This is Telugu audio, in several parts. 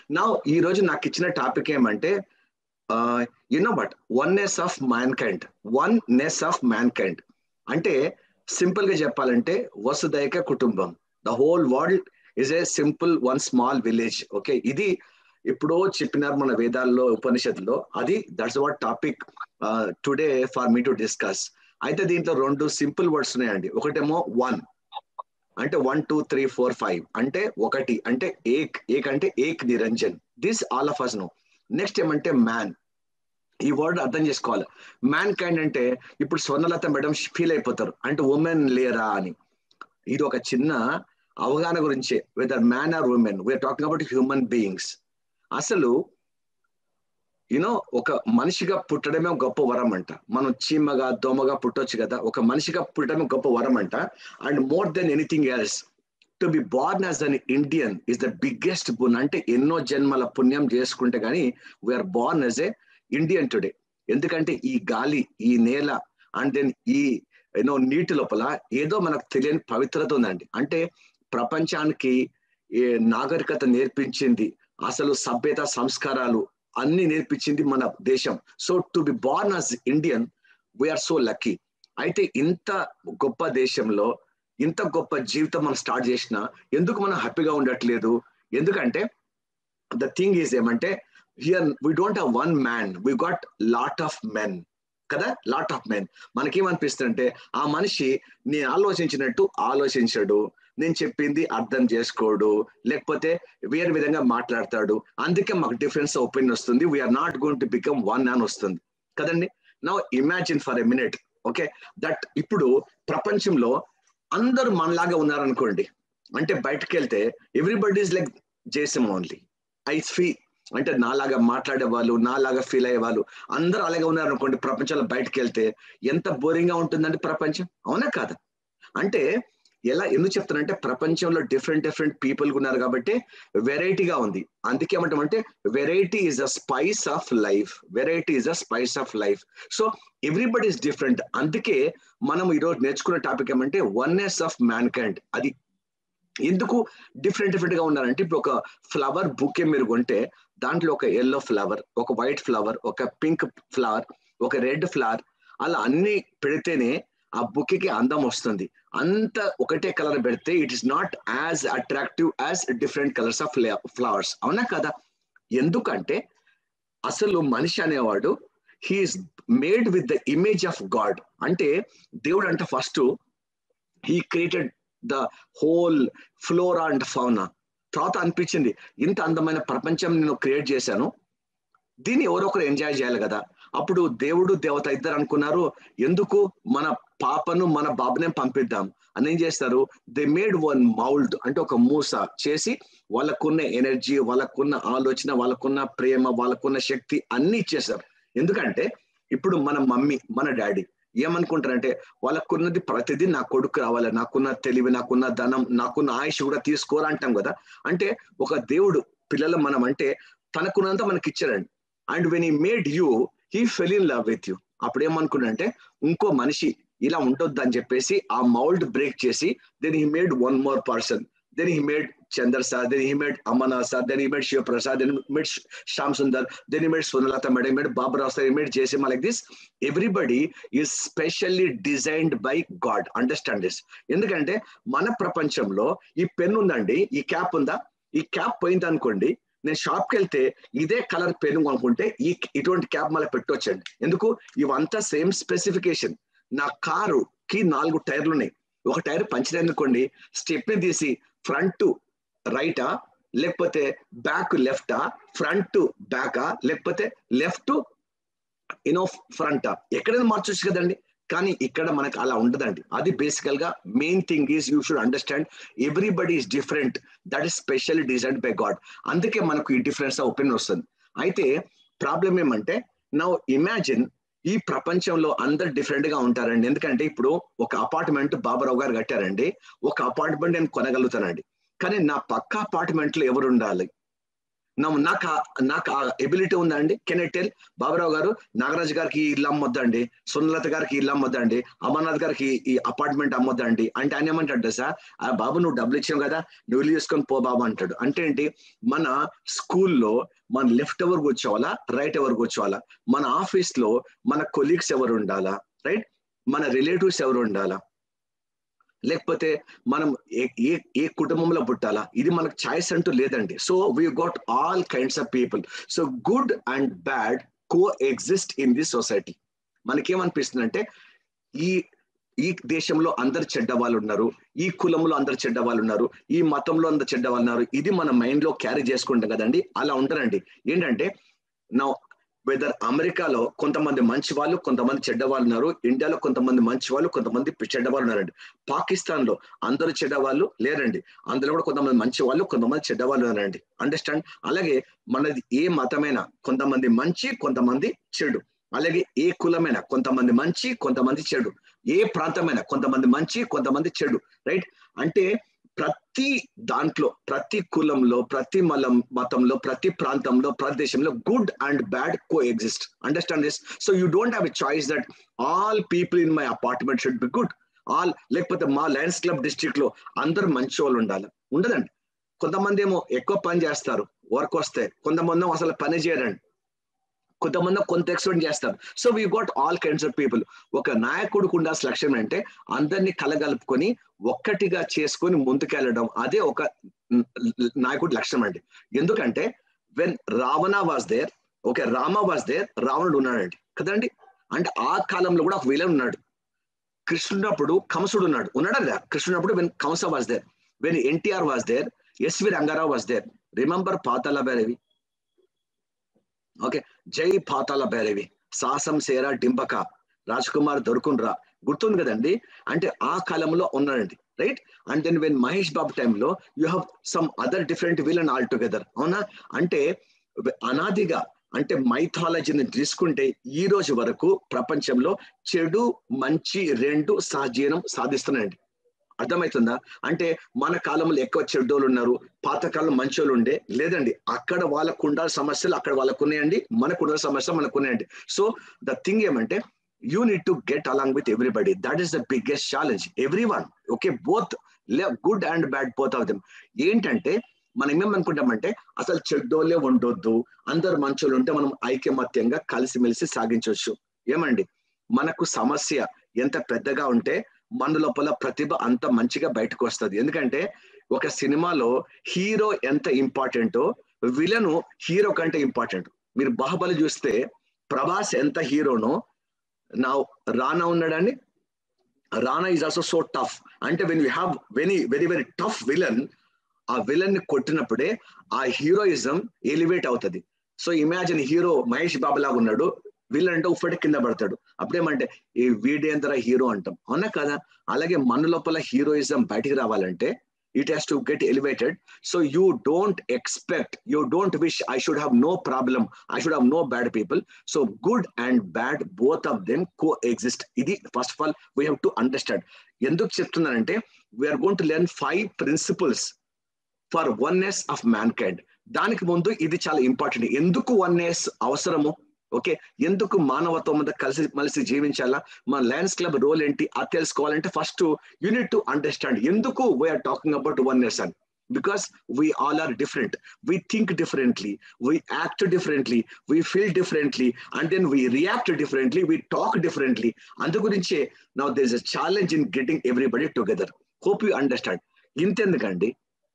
నా ఈ రోజు నాకు ఇచ్చిన టాపిక్ ఏమంటే you know but oneness of mankind oneness of mankind అంటే సింపుల్ గా చెప్పాలంటే వసుదైక కుటుంబం the whole world is a simple one small village okay ఇది ఎప్పుడో చెప్పినారు మన వేదాల్లో ఉపనిషత్తులో అది that's what topic today for me to discuss అయితే దీంట్లో రెండు సింపుల్ వర్డ్స్ ఉన్నాయండి ఒకటేమో వన్ అంటే one two three four five అంటే ఒకటి అంటే ఏక్ ఏక్ అంటే ఏక్ Niranjan this all of us no next ఏమంటే మ్యాన్ ఈ వర్డ్ అర్థం చేసుకోవాలి మ్యాన్ కైండ్ అంటే ఇప్పుడు స్వర్ణలత మేడం ఫీల్ అయిపోతారు అంటే ఉమెన్ లేరా అని ఇది ఒక చిన్న అవగాహన గురించే whether man or women we are talking about human beings అసలు యూనో ఒక మనిషిగా పుట్టడమే గొప్ప వరం అంట మనం చీమగా దోమగా పుట్టొచ్చు కదా ఒక మనిషిగా పుట్టడమే గొప్ప వరం అంట and more then anything else to be born as an Indian is the biggest పుణ్యం అంటే ఎన్నో జన్మల పుణ్యం చేసుకుంటే కానీ we are born as a Indian today ఎందుకంటే ఈ గాలి ఈ నేల అండ్ దెన్ ఈ యూనో నీటి లోపల ఏదో మనకు తెలియని పవిత్రత ఉందండి అంటే ప్రపంచానికి నాగరికత నేర్పించింది అసలు సభ్యత సంస్కారాలు అన్ని నేర్పించింది మన దేశం so to be born as Indian we are so lucky అయితే ఇంత గొప్ప దేశంలో ఇంత గొప్ప జీవితం మనం స్టార్ట్ చేసినా ఎందుకు మనం హ్యాపీగా ఉండట్లేదు ఎందుకంటే ద థింగ్ ఈజ్ ఏమంటే here we don't have one man we got lot of men కదా లాట్ ఆఫ్ మెన్ మనకేమనిపిస్తుందంటే ఆ మనిషి నేను ఆలోచించినట్టు ఆలోచించడు నేను చెప్పింది అర్థం చేసుకోడు లేకపోతే వేరే విధంగా మాట్లాడతాడు అందుకే మాకు డిఫరెన్స్ ఒపీనియన్ వస్తుంది we are not going to become one అని వస్తుంది కదండి నా imagine for a minute okay that ఇప్పుడు ప్రపంచంలో అందరూ మనలాగా ఉన్నారనుకోండి అంటే బయటకు వెళ్తే ఎవ్రీబడి ఈజ్ లైక్ జేసమ్ ఓన్లీ ఐ ఫీ అంటే నాలాగా మాట్లాడే వాళ్ళు నాలాగా ఫీల్ అయ్యే వాళ్ళు అందరూ అలాగే ఉన్నారు అనుకోండి ప్రపంచంలో బయటకు వెళ్తే ఎంత బోరింగ్ గా ఉంటుందండి ప్రపంచం అవునా కాదా అంటే ఎలా ఎందుకు చెప్తానంటే ప్రపంచంలో డిఫరెంట్ డిఫరెంట్ పీపుల్ ఉన్నారు కాబట్టి వెరైటీగా ఉంది అందుకే ఏమంటామంటే variety is a spice of life variety is a spice of life so everybody is different అందుకే మనం ఈరోజు నేర్చుకున్న టాపిక్ ఏమంటే వన్నెస్ ఆఫ్ మ్యాన్ కైండ్ అది ఎందుకు డిఫరెంట్ డిఫరెంట్ గా ఉన్నారంటే ఇప్పుడు ఒక ఫ్లవర్ బుకే మీరు కొంటే దాంట్లో ఒక ఎల్లో ఫ్లవర్ ఒక వైట్ ఫ్లవర్ ఒక పింక్ ఫ్లవర్ ఒక రెడ్ ఫ్లవర్ అలా అన్ని పెడితేనే ఆ బుక్కి అందం వస్తుంది అంత ఒకటే కలర్ పెడితే it is not as attractive as different colours of flowers అవునా కదా ఎందుకంటే అసలు మనిషి అనేవాడు he is made with the image of God అంటే దేవుడు అంటే first he created the whole flora and fauna తర్వాత అనిపించింది ఇంత అందమైన ప్రపంచం నేను క్రియేట్ చేశాను దీన్ని ఎవరో ఒకరు ఎంజాయ్ చేయాలి కదా అప్పుడు దేవుడు దేవత ఇద్దరు అనుకున్నారు ఎందుకు మన పాపను మన బాబునే పంపిద్దాం అని ఏం చేస్తారు దే మేడ్ వన్ మౌల్డ్ అంటే ఒక మూస చేసి వాళ్ళకున్న ఎనర్జీ వాళ్ళకున్న ఆలోచన వాళ్ళకున్న ప్రేమ వాళ్ళకున్న శక్తి అన్ని ఇచ్చేసారు ఎందుకంటే ఇప్పుడు మన మమ్మీ మన డాడీ ఏమనుకుంటారంటే వాళ్ళకున్నది ప్రతిదీ నా కొడుకు రావాలి నాకున్న తెలివి నాకున్న ధనం నాకున్న ఆయుష్ కూడా తీసుకోరా అంటాం కదా అంటే ఒక దేవుడు పిల్లలు మనం అంటే తనకున్నంత మనకి ఇచ్చారండి and when he made you he fell in love with you అప్పుడు ఏమనుకున్నాడంటే ఇంకో మనిషి ఇలా ఉంటుంది అని చెప్పేసి ఆ మౌల్డ్ బ్రేక్ చేసి then he made one more person then he made Chander sir then he made Amana sir then he made Shivaprasad then made Shyam Sundar then he made Sunalatha madam made Baburao sir he made జేసీమా like this everybody is specially designed by God understand this ఎందుకంటే మన ప్రపంచంలో ఈ పెన్ ఉందండి ఈ క్యాప్ ఉందా ఈ క్యాప్ పోయింది అనుకోండి నేను షాప్కి వెళ్తే ఇదే కలర్ పెన్ అనుకుంటే ఈ ఇటువంటి క్యాప్ మళ్ళీ పెట్టొచ్చండి ఎందుకు ఇవంతా సేమ్ స్పెసిఫికేషన్ నా కారు కి నాలుగు టైర్లు ఉన్నాయి ఒక టైర్ పంచర్ అనుకోండి స్టెప్ని తీసి ఫ్రంట్ రైటా లేకపోతే బ్యాక్ లెఫ్టా ఫ్రంట్ బ్యాకా లేకపోతే లెఫ్ట్ ఇనో ఫ్రంటా ఎక్కడైనా మార్చొచ్చు కదండి కానీ ఇక్కడ మనకు అలా ఉండదండి అది బేసికల్ గా main thing is you should understand everybody is different that is specially design by God అందుకే మనకు ఈ డిఫరెన్స్ ఒపీనియన్ వస్తుంది అయితే ప్రాబ్లం ఏమంటే నా ఇమాజిన్ ఈ ప్రపంచంలో అందరు డిఫరెంట్ గా ఉంటారండి ఎందుకంటే ఇప్పుడు ఒక అపార్ట్మెంట్ బాబారావు గారు కట్టారండి ఒక అపార్ట్మెంట్ నేను కొనగలుగుతానండి కానీ నా పక్క అపార్ట్మెంట్ లో ఎవరు ఉండాలి నాకు నాకు ఆ ఎబిలిటీ ఉందా అండి కెన్ ఐ టెల్ బాబురావు గారు నాగరాజు గారికి ఈ ఇల్లు అమ్మొద్దండి సునలత గారికి ఇల్లు అమ్మొద్దండి అమర్నాథ్ గారికి ఈ అపార్ట్మెంట్ అమ్మొద్దండి అంటే ఆయన ఏమంటాడు సార్ ఆ బాబు నువ్వు డబ్బులు ఇచ్చావు కదా నువ్వు ఇల్లు చేసుకొని పో బాబు అంటాడు అంటే ఏంటి మన స్కూల్లో మన లెఫ్ట్ ఎవరు కూర్చోవాలా రైట్ ఎవరు కూర్చోవాలా మన ఆఫీస్ లో మన కొలీగ్స్ ఎవరు ఉండాలా రైట్ మన రిలేటివ్స్ ఎవరు ఉండాలా లేకపోతే మనం ఏ ఏ ఏ కుటుంబంలో పుట్టాలా ఇది మనకు ఛాయిస్ అంటూ లేదండి so we got all kinds of people so good and bad coexist in this society మనకేమనిపిస్తుంది అంటే ఈ ఈ దేశంలో అందరు చెడ్డ వాళ్ళు ఉన్నారు ఈ కులంలో అందరు చెడ్డ వాళ్ళు ఉన్నారు ఈ మతంలో అందరు చెడ్డ వాళ్ళు ఉన్నారు ఇది మన మైండ్ లో క్యారీ చేసుకుంటాం కదండి అలా ఉంటారండి ఏంటంటే నా వెదర్ అమెరికాలో కొంతమంది మంచి వాళ్ళు కొంతమంది చెడ్డ వాళ్ళు ఉన్నారు ఇండియాలో కొంతమంది మంచి వాళ్ళు కొంతమంది చెడ్డ వాళ్ళు ఉన్నారండి పాకిస్తాన్ లో అందరూ చెడ్డ వాళ్ళు లేరండి అందులో కూడా కొంతమంది మంచి వాళ్ళు కొంతమంది చెడ్డ వాళ్ళు ఉన్నారండి అండర్స్టాండ్ అలాగే మనది ఏ మతమైనా కొంతమంది మంచి కొంతమంది చెడు అలాగే ఏ కులమైనా కొంతమంది మంచి కొంతమంది చెడు ఏ ప్రాంతమైనా కొంతమంది మంచి కొంతమంది చెడు రైట్ అంటే ప్రతి దాంట్లో ప్రతి కులంలో ప్రతి మలం మతంలో ప్రతి ప్రాంతంలో ప్రతి దేశంలో good and bad coexist understand this so you don't have a choice that all people in my apartment should be good all లేకపోతే మా లయన్స్ క్లబ్ డిస్ట్రిక్ట్ లో అందరు మంచి వాళ్ళు ఉండాలి ఉండదండి కొంతమంది ఏమో ఎక్కువ పని చేస్తారు వర్క్ వస్తే కొంతమంది అసలు పని చేయరండి కొంతమంది కొంత ఎక్స్పెక్ట్ చేస్తారు so we got all kinds of people ఒక నాయకుడికి ఉండాల్సిన లక్ష్యం అంటే అందరినీ కలగలుపుకొని ఒక్కటిగా చేసుకొని ముందుకెళ్ళడం అదే ఒక నాయకుడి లక్ష్యం అండి ఎందుకంటే when Ravana was there okay Rama was there రావణుడు ఉన్నాడండి కదండి అంటే ఆ కాలంలో కూడా ఒక విలన్ ఉన్నాడు కృష్ణుడప్పుడు కంసుడు ఉన్నాడు ఉన్నాడా లేదా కృష్ణుడప్పుడు when Kamsa was there when NTR was there SV Ranga Rao was there remember Pathala Bhairavi okay Jai Pathala Bhairavi సాసం సేరా డింబక Raj Kumar దొరుకున్రా గుర్తుంది కదండి అంటే ఆ కాలంలో ఉన్నాడండి right and then when Mahesh Babu టైంలో you have some other different villain all together అవునా అంటే అనాదిగా అంటే మైథాలజీని తీసుకుంటే ఈ రోజు వరకు ప్రపంచంలో చెడు మంచి రెండు సహజీవనం సాధిస్తున్నాయండి అర్థమవుతుందా అంటే మన కాలంలో ఎక్కువ చెడ్డోళ్ళు ఉన్నారు పాతకాలం మంచోళ్ళు ఉండే లేదండి అక్కడ వాళ్ళకు ఉండాలి సమస్యలు అక్కడ వాళ్ళకు ఉన్నాయండి మనకు ఉండాలి సమస్యలు మనకు ఉన్నాయండి సో ద థింగ్ ఏమంటే you need to get along with everybody that is the biggest challenge every one okay both good and bad both of them ఏంటంటే మనం ఏమనుకుంటామంటే అసలు చెడ్డోళ్ళే ఉండొద్దు అందరు మంచోళ్ళు ఉంటే మనం ఐకమత్యంగా కలిసిమెలిసి సాగించవచ్చు ఏమండి మనకు సమస్య ఎంత పెద్దగా ఉంటే మన లోపల ప్రతిభ అంత మంచిగా బయటకు వస్తుంది ఎందుకంటే ఒక సినిమాలో హీరో ఎంత ఇంపార్టెంటో విలను హీరో కంటే ఇంపార్టెంట్ మీరు బాహుబలి చూస్తే ప్రభాస్ ఎంత హీరోనో నా రానా ఉన్నాడండి Rana is also so tough అంటే when you have very very very tough villain ఆ విలన్ ని కొట్టినప్పుడే ఆ హీరోయిజం ఎలివేట్ అవుతుంది so imagine hero Mahesh Babu లాగా ఉన్నాడు విలన్ అంటే ఉప్పటి కింద పడతాడు అప్పుడేమంటే ఈ వీడేంతర హీరో అంటాం అవునా కదా అలాగే మన లోపల హీరోయిజం బయటికి రావాలంటే it has to get elevated so you don't expect you don't wish I should have no problem I should have no bad people so good and bad both of them coexist ఇది first of all we have to understand ఎందుకు చెప్తున్నానంటే we're going to learn five principles for oneness of mankind దానికి ముందు ఇది చాలా ఇంపార్టెంట్ ఎందుకు వన్నెస్ అవసరము ఓకే ఎందుకు మానవత్వం మీద కలిసి మలిసి జీవించాలా మన లయన్స్ క్లబ్ రోల్ ఏంటి అది తెలుసుకోవాలంటే ఫస్ట్ యూనిట్ టు అండర్స్టాండ్ ఎందుకు వీఆర్ టాకింగ్ అబౌట్ వన్నెస్ అని because we all are different we think differently we act differently we feel differently and then we react differently we talk differently అందు గురించే now there is a challenge in getting everybody together hope you understand ఇంతెందుకండి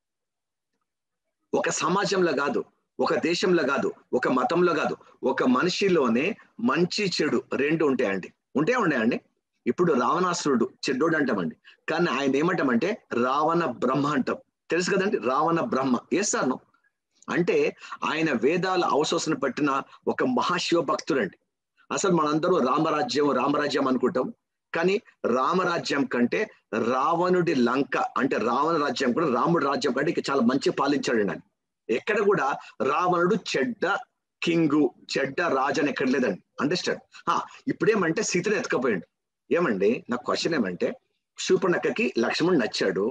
ఒక సమాజంలో కాదు ఒక దేశంలో కాదు ఒక మతంలో కాదు ఒక మనిషిలోనే మంచి చెడు రెండు ఉంటాయండి ఉంటే ఉన్నాయండి ఇప్పుడు రావణాసురుడు చెడ్డోడు అంటామండి కానీ ఆయన ఏమంటామంటే రావణ బ్రహ్మ అంటాం తెలుసు కదండి రావణ బ్రహ్మ వేస్తాను అంటే ఆయన వేదాల అవశోసన పట్టిన ఒక మహాశివ భక్తుడండి అసలు మనందరూ రామరాజ్యం రామరాజ్యం అనుకుంటాం కానీ రామరాజ్యం కంటే రావణుడి లంక అంటే రావణ రాజ్యం కూడా రాముడి రాజ్యం కంటే ఇక చాలా మంచి పాలించాడు ఆయన ఎక్కడ కూడా రావణుడు చెడ్డ కింగు చెడ్డ రాజు అని ఎక్కడ లేదండి అండర్స్టాండ్ ఇప్పుడేమంటే సీతను ఎత్తుకపోయాడు ఏమండి నా క్వశ్చన్ ఏమంటే శూర్పణక్కకి లక్ష్మణ్ నచ్చాడు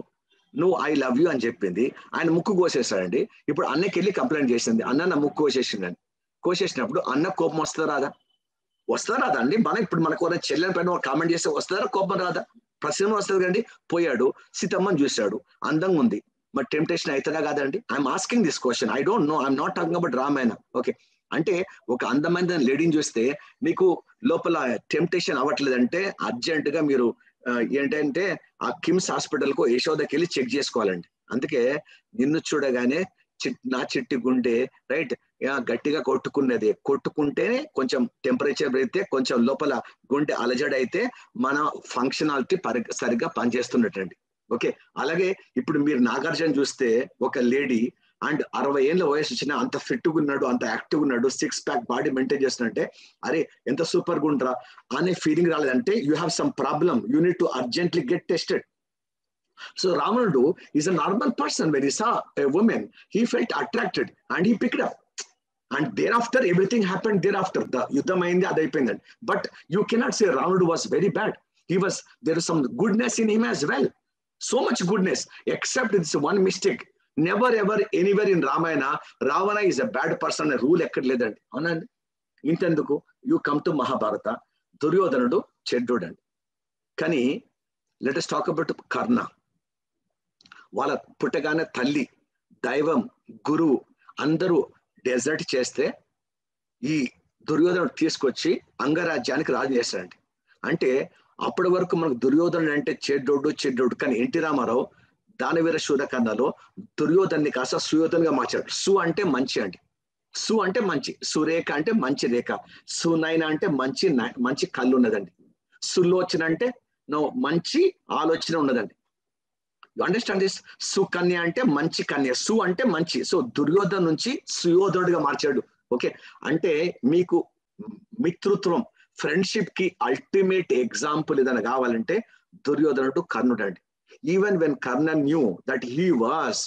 నువ్వు ఐ లవ్ యూ అని చెప్పింది ఆయన ముక్కు కోసేస్తాడండి ఇప్పుడు అన్నకి వెళ్ళి కంప్లైంట్ చేసింది అన్న నా ముక్కు కోసేసిండని కోసేసినప్పుడు అన్న కోపం వస్తుందా రాదా వస్తుందా రాదా అండి మనం ఇప్పుడు మనకు ఎవరైనా చెల్లెని పైన కామెంట్ చేస్తే వస్తుందా కోపం రాదా ప్రశ్న వస్తుంది కండి పోయాడు సీతమ్మని చూశాడు అందంగా ఉంది మరి టెంప్టేషన్ అవుతుందా కాదండి I'm asking this question I don't know I'm not talking about Ramayana okay అంటే ఒక అందమైన లేడీని చూస్తే మీకు లోపల టెంప్టేషన్ అవ్వట్లేదంటే అర్జెంట్ గా మీరు ఆ, ఏంటంటే ఆ కిమ్స్ హాస్పిటల్ కు యశోదకి వెళ్ళి చెక్ చేసుకోవాలండి అందుకే నిన్ను చూడగానే చిట్ నా చిట్టి గుండె రైట్ గట్టిగా కొట్టుకున్నది కొట్టుకుంటేనే కొంచెం టెంపరేచర్ పెడితే కొంచెం లోపల గుండె అలజడి అయితే మన ఫంక్షనాలిటీ పరి సరిగ్గా పనిచేస్తున్నట్టండి ఓకే అలాగే ఇప్పుడు మీరు నాగార్జున చూస్తే ఒక లేడీ అండ్ అరవై ఏళ్ళ వయసు వచ్చిన అంత ఫిట్ ఉన్నాడు అంత యాక్టివ్ ఉన్నాడు సిక్స్ ప్యాక్ బాడీ మెయింటైన్ చేస్తున్నట్టే అరే ఎంత సూపర్ గా ఉంటారా అనే ఫీలింగ్ రాలేదంటే you have some problem you need to urgently get tested so రావణుడు is a normal person when he saw a woman he felt attracted and he picked up and thereafter everything happen thereafter the యుద్ధం అయింది అది అయిపోయిందండి బట్ యూ కెనాట్ సే రావణుడు was very bad he was there some goodness in him as well so much goodness except it's one mistake never ever anywhere in Ramayana Ravana is a bad person అనే రూల్ ఎక్కడ లేదండి అవునండి ఇంతెందుకు యూ కమ్ టు మహాభారత దుర్యోధనుడు చెడ్డోడు అండి కానీ లెట్ టాక్ అబౌట్ కర్ణ వాళ్ళ పుట్టగానే తల్లి దైవం గురువు అందరూ డెజర్ట్ చేస్తే ఈ దుర్యోధనుడు తీసుకొచ్చి అంగరాజ్యానికి రాజు చేస్తాడండి అంటే అప్పటి వరకు మనకు దుర్యోధనుడు అంటే చెడ్డోడు చెడ్డోడు కానీ ఎన్టీ రామారావు దానవీర శూరకర్ణలో దుర్యోధన్ని కాస్త సుయోధన్గా మార్చాడు సు అంటే మంచి అండి సు అంటే మంచి సురేఖ అంటే మంచి రేఖ సునైన అంటే మంచి న- మంచి కళ్ళు ఉన్నదండి సులోచన అంటే నో మంచి ఆలోచన ఉన్నదండి యు అండర్స్టాండ్ దిస్ సుకన్య అంటే మంచి కన్య సు అంటే మంచి సో దుర్యోధన నుంచి సుయోధనుడిగా మార్చాడు ఓకే అంటే మీకు మిత్రుత్వం ఫ్రెండ్షిప్ కి అల్టిమేట్ ఎగ్జాంపుల్ ఏదైనా కావాలంటే దుర్యోధనుడు కర్ణుడు అండి even when Karna knew that he was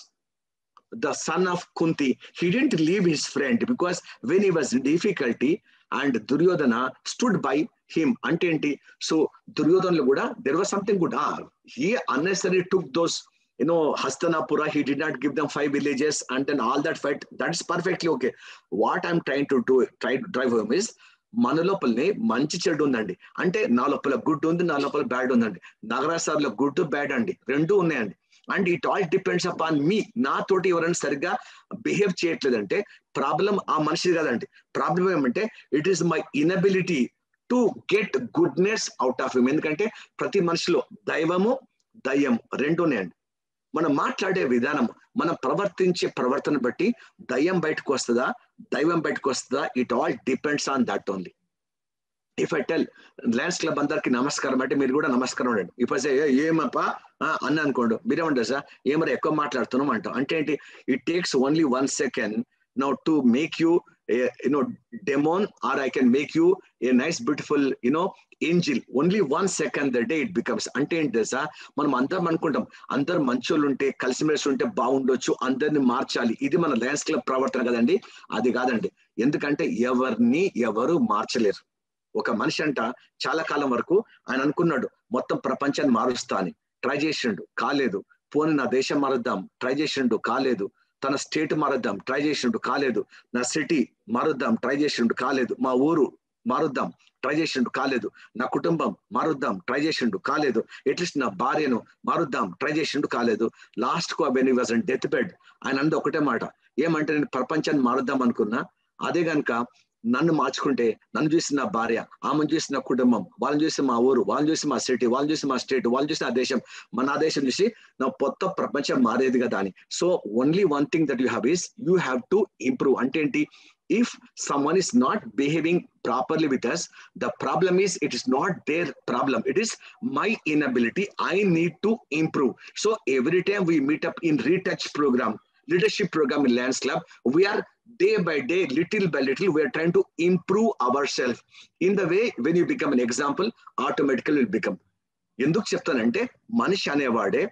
the son of Kunti, he didn't leave his friend because when he was in difficulty and Duryodhana stood by him. అంటే ఏంటి సో దుర్యోధనలో కూడా there was something good he unnecessary took those you know Hastanapura, he did not give them five villages and then all that fight. That's perfectly okay. What I'm trying to do, try to drive home is మన లోపలనే మంచి చెడు ఉందండి అంటే నా లోపల గుడ్ ఉంది నా లోపల బ్యాడ్ ఉందండి నగరాసార్లో గుడ్ బ్యాడ్ అండి రెండు ఉన్నాయండి and it all depends upon మీ నాతోటి ఎవరైనా సరిగ్గా బిహేవ్ చేయట్లేదంటే ప్రాబ్లం ఆ మనిషిది కాదండి ప్రాబ్లం ఏమంటే it is my inability to get goodness out of him ఎందుకంటే ప్రతి మనిషిలో దైవము దయ్యం రెండు ఉన్నాయండి మనం మాట్లాడే విధానం మనం ప్రవర్తించే ప్రవర్తన బట్టి దయ్యం బయటకు వస్తుందా దైవం బయటకు వస్తుందా it all depends on that only if I tell Lions club అందరికి నమస్కారం అంటే మీరు కూడా నమస్కారం అండి ఇఫ్ సే ఏమప్పా అన్న అనుకోండు మీరేమంటారు సార్ ఏమరా ఎక్కువ మాట్లాడుతున్నాం అంటాం అంటే ఏంటి it takes only one second now to make you you know demon or I can make you a nice beautiful you know angel only one second the day it becomes అంటే ఏంటి తెలుసా మనం అందరం అనుకుంటాం అందరు మంచోళ్ళు ఉంటే కలిసిమెలిసి ఉంటే బాగుండొచ్చు అందరిని మార్చాలి ఇది మన లయన్స్ క్లబ్ ప్రవర్తన కదండి అది కాదండి ఎందుకంటే ఎవరిని ఎవరు మార్చలేరు ఒక మనిషి అంట చాలా కాలం వరకు ఆయన అనుకున్నాడు మొత్తం ప్రపంచాన్ని మారుస్తా అని ట్రై చేసిండు కాలేదు పోని నా దేశం మారుద్దాం ట్రై చేసిండు కాలేదు తన స్టేట్ మారుద్దాం ట్రై చేసిండు కాలేదు నా సిటీ మారుద్దాం ట్రై చేసిండు కాలేదు మా ఊరు మారుద్దాం ట్రై చేసిండు కాలేదు నా కుటుంబం మారుద్దాం ట్రై చేసిండు కాలేదు అట్లీస్ట్ నా భార్యను మారుద్దాం ట్రై చేసిండు కాలేదు లాస్ట్ కు when was and death bed ఆయన అంది ఒకటే మాట ఏమంటే నేను ప్రపంచాన్ని మారుద్దాం అనుకున్నా అదే గనక నన్ను మార్చుకుంటే నన్ను చూసి నా భార్య ఆమెను చూసి నా కుటుంబం వాళ్ళని చూసి మా ఊరు వాళ్ళని చూసి మా సిటీ వాళ్ళని చూసి మా స్టేట్ వాళ్ళని చూసి నా దేశం మన నా దేశం చూసి నా కొత్త ప్రపంచం మారేది కదా అని so only one thing that you have is you have to improve అంటే ఏంటి if someone is not behaving properly with us the problem is it is not their problem it is my inability i need to improve so every time we meet up in retouch program leadership program in Lions Club, we are day by day, little by little, we are trying to improve ourselves. In the way, when you become an example, automatically will become. ఎందుకు చెప్తానంటే మనిషి అనేవాడే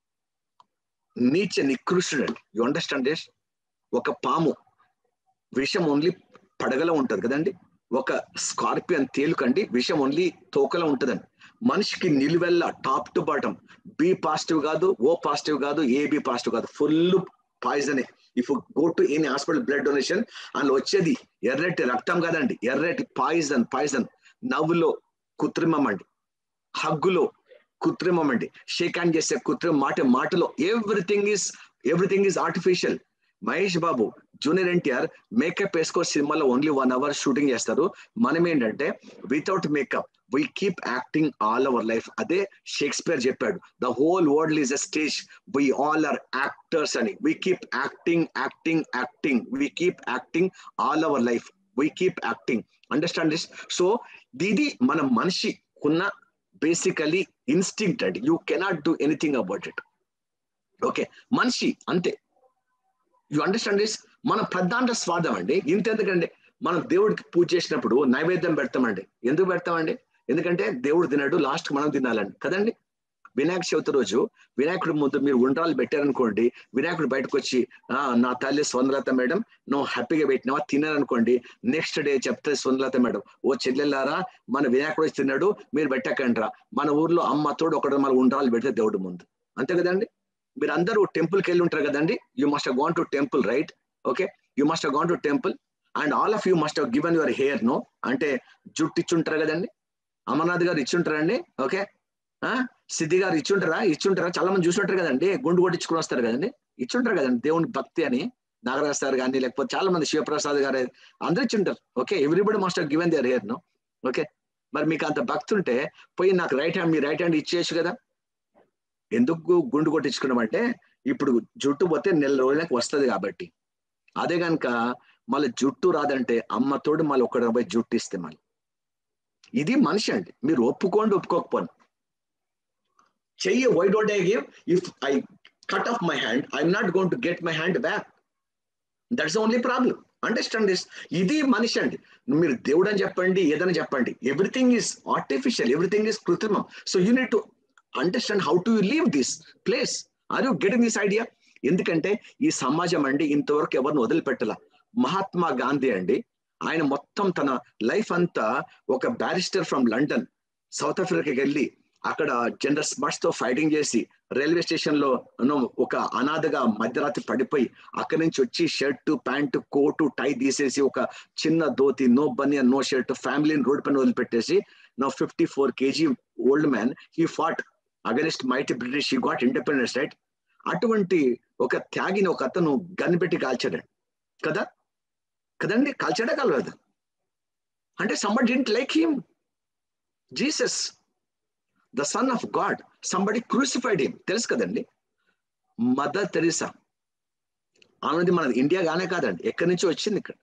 నీచ నికృష్టుడు యు అండర్స్టాండ్ దిస్ ఒక పాము విషం ఓన్లీ పడగలో ఉంటది కదండి ఒక స్కార్పియన్ తేలుకండి విషం ఓన్లీ తోకలో ఉంటదండి మనిషికి నిలువెల్ల top to bottom B positive కాదు ఓ పాజిటివ్ కాదు ఏబి పాజిటివ్ కాదు ఫుల్ పాయిజనే if go to any hospital blood donation అందులో వచ్చేది ఎర్రటి రక్తం కాదండి ఎర్రటి పాయిజన్ పాయిజన్ నవ్వులో కృత్రిమం అండి హగ్గులో కృత్రిమం అండి షేక్ హ్యాండ్ చేసే కృత్రిమ మాట మాటలో everything is everything is artificial Mahesh Babu junior NTR makeup వేసుకో సినిమాలో ఓన్లీ వన్ అవర్ షూటింగ్ చేస్తారు మనం ఏంటంటే without makeup we keep acting all our life అదే షేక్స్పియర్ చెప్పాడు the whole world is a stage we all are actors అని we keep acting acting acting we keep acting all our life we keep acting understand this so ఇది మన మనిషి ఉన్న బేసికలీ ఇన్స్టింక్ట్ అండి you cannot do anything about it okay మనిషి అంతే యు అండర్స్టాండ్ దిస్ మన ప్రధాన స్వార్థం అండి ఇంతెందుకండి మనం దేవుడికి పూజ చేసినప్పుడు నైవేద్యం పెడతామండి ఎందుకు పెడతామండి ఎందుకంటే దేవుడు తినడు లాస్ట్ మనం తినాలండి కదండి వినాయక చవితి రోజు వినాయకుడి ముందు మీరు ఉండ్రాలు పెట్టారనుకోండి వినాయకుడు బయటకు వచ్చి నా తల్లి స్వందలత మేడం నువ్వు హ్యాపీగా పెట్టినావా తిన్నారనుకోండి నెక్స్ట్ డే చెప్తే స్వందలత మేడం ఓ చెల్లెల్లారా మన వినాయకుడు వచ్చి తిన్నాడు మీరు పెట్టకండ్రా మన ఊర్లో అమ్మ తోడు ఒకటి మన ఉండ్రాలు పెడితే దేవుడు ముందు అంతే కదండి మీరు అందరూ టెంపుల్కి వెళ్ళి ఉంటారు కదండి you must gone to temple right okay you must gone to temple and all of you must given your hair no అంటే జుట్టు ఇచ్చుంటారు కదండి అమర్నాథ్ గారు ఇచ్చుంటారండి ఓకే సిద్ధి గారు ఇచ్చుంటారా ఇచ్చుంటారా చాలా మంది చూసుంటారు కదండి గుండు కొట్టించుకుని వస్తారు కదండి ఇచ్చుంటారు కదండి దేవుని భక్తి అని నాగరాజ్ సార్ కానీ లేకపోతే చాలా మంది శివప్రసాద్ గారు అందరూ ఇచ్చుంటారు okay everybody must given their hair no okay మరి మీకు అంత భక్తి ఉంటే పోయి నాకు రైట్ హ్యాండ్ మీ రైట్ హ్యాండ్ ఇచ్చేయచ్చు కదా ఎందుకు గుండు కొట్టించుకున్నామంటే ఇప్పుడు జుట్టు పోతే నెల రోజులకు వస్తుంది కాబట్టి అదే కనుక మళ్ళీ జుట్టు రాదంటే అమ్మతోడు మళ్ళీ ఒక్కడ పోయి జుట్టు ఇస్తే మళ్ళీ ఇది మనిషి అండి మీరు ఒప్పుకోండి ఒప్పుకోకపోండి చెయ్యి why don't I give if I cut off my hand I'm not going to get my hand back that's only problem understand this ఇది మనిషి అండి మీరు దేవుడు అని చెప్పండి ఏదైనా చెప్పండి everything is artificial everything is కృత్రిమం so you need to understand how to leave this place are you getting this idea ఎందుకంటే ఈ సమాజం అండి ఇంతవరకు ఎవరిని వదిలిపెట్టల మహాత్మా గాంధీ అండి ఆయన మొత్తం తన లైఫ్ అంతా ఒక బ్యారిస్టర్ ఫ్రమ్ లండన్ సౌత్ ఆఫ్రికాకి వెళ్ళి అక్కడ జెండర్ స్మర్ట్స్ తో ఫైటింగ్ చేసి రైల్వే స్టేషన్ లో ఒక అనాథగా మధ్యరాత్రి పడిపోయి అక్కడి నుంచి వచ్చి షర్ట్ ప్యాంటు కోటు టై తీసేసి ఒక చిన్న dhoti no banian no shirt ఫ్యామిలీని రోడ్ పైన వదిలిపెట్టేసి no fifty four KG old man he fought against mighty British he got independence right అటువంటి ఒక త్యాగిని ఒక అతను గన్ పెట్టి కాల్చాడండి కదా కదండి కాల్చాడా కాలదు అంటే somebody didn't like him Jesus the son of God somebody crucified him తెలుసు కదండి మదర్ తెరీసా ఆమెది మనది ఇండియా గానే కాదండి ఎక్కడి నుంచో వచ్చింది ఇక్కడ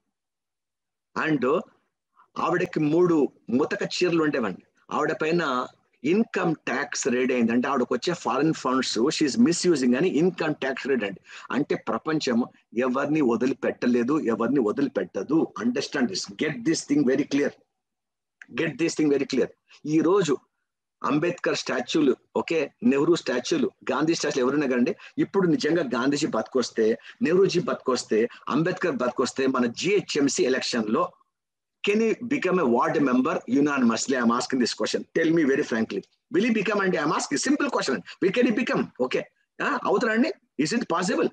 అండ్ ఆవిడకి మూడు ముతక చీరలు ఉండేవండి ఆవిడ పైన ఇన్కమ్ ట్యాక్స్ రేట్ అయింది అంటే ఆవిడకి వచ్చే ఫారిన్ ఫండ్స్ షీఈ్ మిస్యూజింగ్ అని ఇన్కమ్ ట్యాక్స్ రేట్ అండి అంటే ప్రపంచం ఎవరిని వదిలిపెట్టలేదు ఎవరిని వదిలిపెట్టదు understand this get this thing very clear get this thing very clear ఈ రోజు అంబేద్కర్ స్టాచ్యూలు ఓకే నెహ్రూ స్టాచ్యూలు గాంధీ స్టాచ్యూలు ఎవరైనా కండి ఇప్పుడు నిజంగా గాంధీజీ బతికొస్తే నెహ్రూజీ బతికొస్తే అంబేద్కర్ బతికొస్తే మన జిహెచ్ఎంసీ ఎలక్షన్ లో can you become a ward member unanimously I'm asking this question tell me very frankly will you become అండి I'm asking simple question we can you become okay అవుతారండి ఇస్ ఇట్ పాసిబుల్